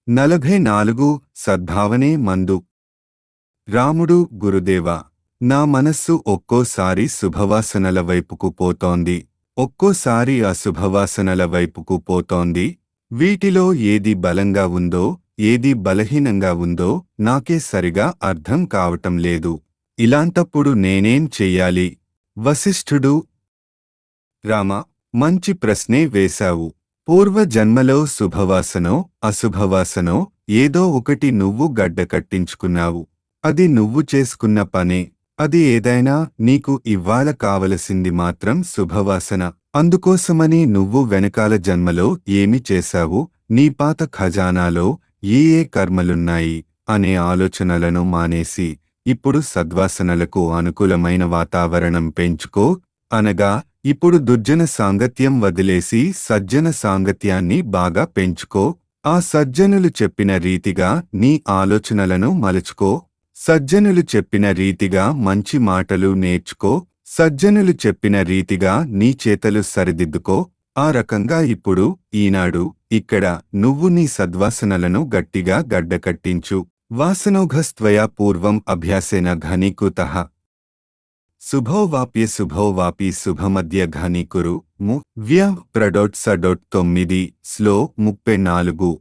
నలభై నాలుగు సద్భావనే మందు రాముడు గురుదేవ నా మనస్సు ఒక్కోసారి శుభవాసనల వైపుకు పోతోంది ఒక్కోసారి అశుభవాసనల వైపుకు పోతోంది వీటిలో ఏది బలంగా ఉందో ఏది బలహీనంగా ఉందో నాకే సరిగా అర్థం కావటం లేదు ఇలాంటప్పుడు నేనేం చెయ్యాలి వశిష్ఠుడు రామ మంచి ప్రశ్నే వేశావు పూర్వ జన్మలో శుభవాసనో అశుభవాసనో ఏదో ఒకటి నువ్వు గడ్డ కట్టించుకున్నావు అది నువ్వు చేసుకున్న పనే అది ఏదైనా నీకు ఇవ్వాల కావలసింది మాత్రం శుభవాసన అందుకోసమని నువ్వు వెనకాల జన్మలో ఏమి చేశావు నీ పాత ఖజానాలో ఏ ఏ కర్మలున్నాయి అనే ఆలోచనలను మానేసి ఇప్పుడు సద్వాసనలకు అనుకూలమైన వాతావరణం పెంచుకో అనగా ఇప్పుడు దుర్జన సాంగత్యం వదిలేసి సజ్జన సాంగత్యాన్ని బాగా పెంచుకో ఆ సజ్జనులు చెప్పిన రీతిగా నీ ఆలోచనలను మలుచుకో సజ్జనులు చెప్పిన రీతిగా మంచి మాటలు నేర్చుకో సజ్జనులు చెప్పిన రీతిగా నీ చేతలు సరిదిద్దుకో ఆ రకంగా ఇప్పుడు ఈనాడు ఇక్కడ నువ్వు నీ సద్వాసనలను గట్టిగా గడ్డకట్టించు వాసనౌఘస్త్వయా పూర్వం అభ్యాసేన ఘనీకృతః శుభో వాప్య శుభో వాపి శుభమధ్య ఘనీకురు ము వ్య ప్రడొట్ సడొట్ తొమ్మిది స్లో ముప్పై నాలుగు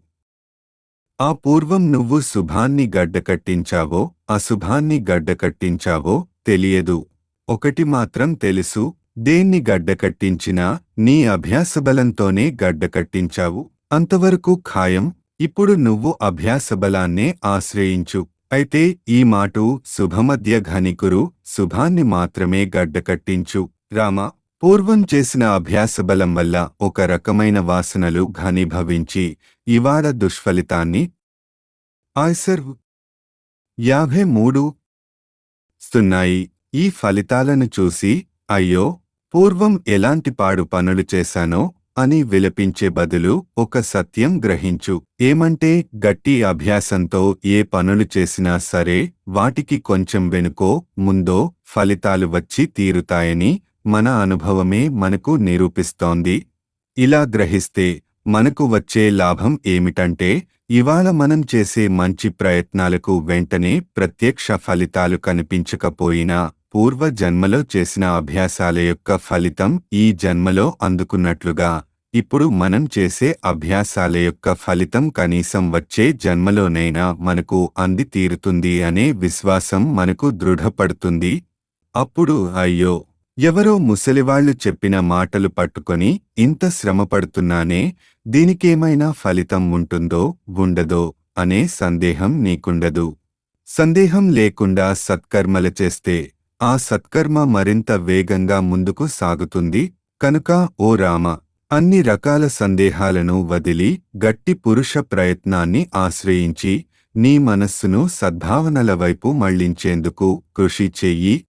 ఆ పూర్వం నువ్వు శుభాన్ని గడ్డకట్టించావో అశుభాన్ని గడ్డకట్టించావో తెలియదు ఒకటి మాత్రం తెలుసు దేన్ని గడ్డకట్టించినా నీ అభ్యాసబలంతోనే గడ్డకట్టించావు అంతవరకు ఖాయం ఇప్పుడు నువ్వు అభ్యాసబలాన్నే ఆశ్రయించు అయితే ఈ మాటు శుభమధ్య ఘనికురు శుభాన్ని మాత్రమే గడ్డకట్టించు రామ పూర్వం చేసిన అభ్యాసబలం వల్ల ఒక రకమైన వాసనలు ఘనీభవించి ఇవాళ దుష్ఫలితాన్ని ఆయ్సర్ యాభై మూడు స్తున్నాయి ఈ ఫలితాలను చూసి అయ్యో పూర్వం ఎలాంటి పాడు పనులు చేశానో అని విలపించే బదులు ఒక సత్యం గ్రహించు ఏమంటే గట్టి అభ్యాసంతో ఏ పనులు చేసినా సరే వాటికి కొంచెం వెనుకో ముందో ఫలితాలు వచ్చి తీరుతాయని మన అనుభవమే మనకు నిరూపిస్తోంది ఇలా గ్రహిస్తే మనకు వచ్చే లాభం ఏమిటంటే ఇవాళ మనం చేసే మంచి ప్రయత్నాలకు వెంటనే ప్రత్యక్ష ఫలితాలు కనిపించకపోయినా పూర్వ జన్మలో చేసిన అభ్యాసాల యొక్క ఫలితం ఈ జన్మలో అందుకున్నట్లుగా ఇప్పుడు మనం చేసే అభ్యాసాల యొక్క ఫలితం కనీసం వచ్చే జన్మలోనైనా మనకు అంది తీరుతుంది అనే విశ్వాసం మనకు దృఢపడుతుంది అప్పుడు అయ్యో ఎవరో ముసలివాళ్లు చెప్పిన మాటలు పట్టుకొని ఇంత శ్రమపడుతున్నానే దీనికేమైనా ఫలితం ఉంటుందో ఉండదో అనే సందేహం నీకుండదు సందేహం లేకుండా సత్కర్మలు చేస్తే ఆ సత్కర్మ మరింత వేగంగా ముందుకు సాగుతుంది కనుక ఓ రామ అన్ని రకాల సందేహాలను వదిలి గట్టి పురుష ప్రయత్నాన్ని ఆశ్రయించి నీ మనస్సును సద్భావనల వైపు మళ్లించేందుకు కృషి చెయ్యి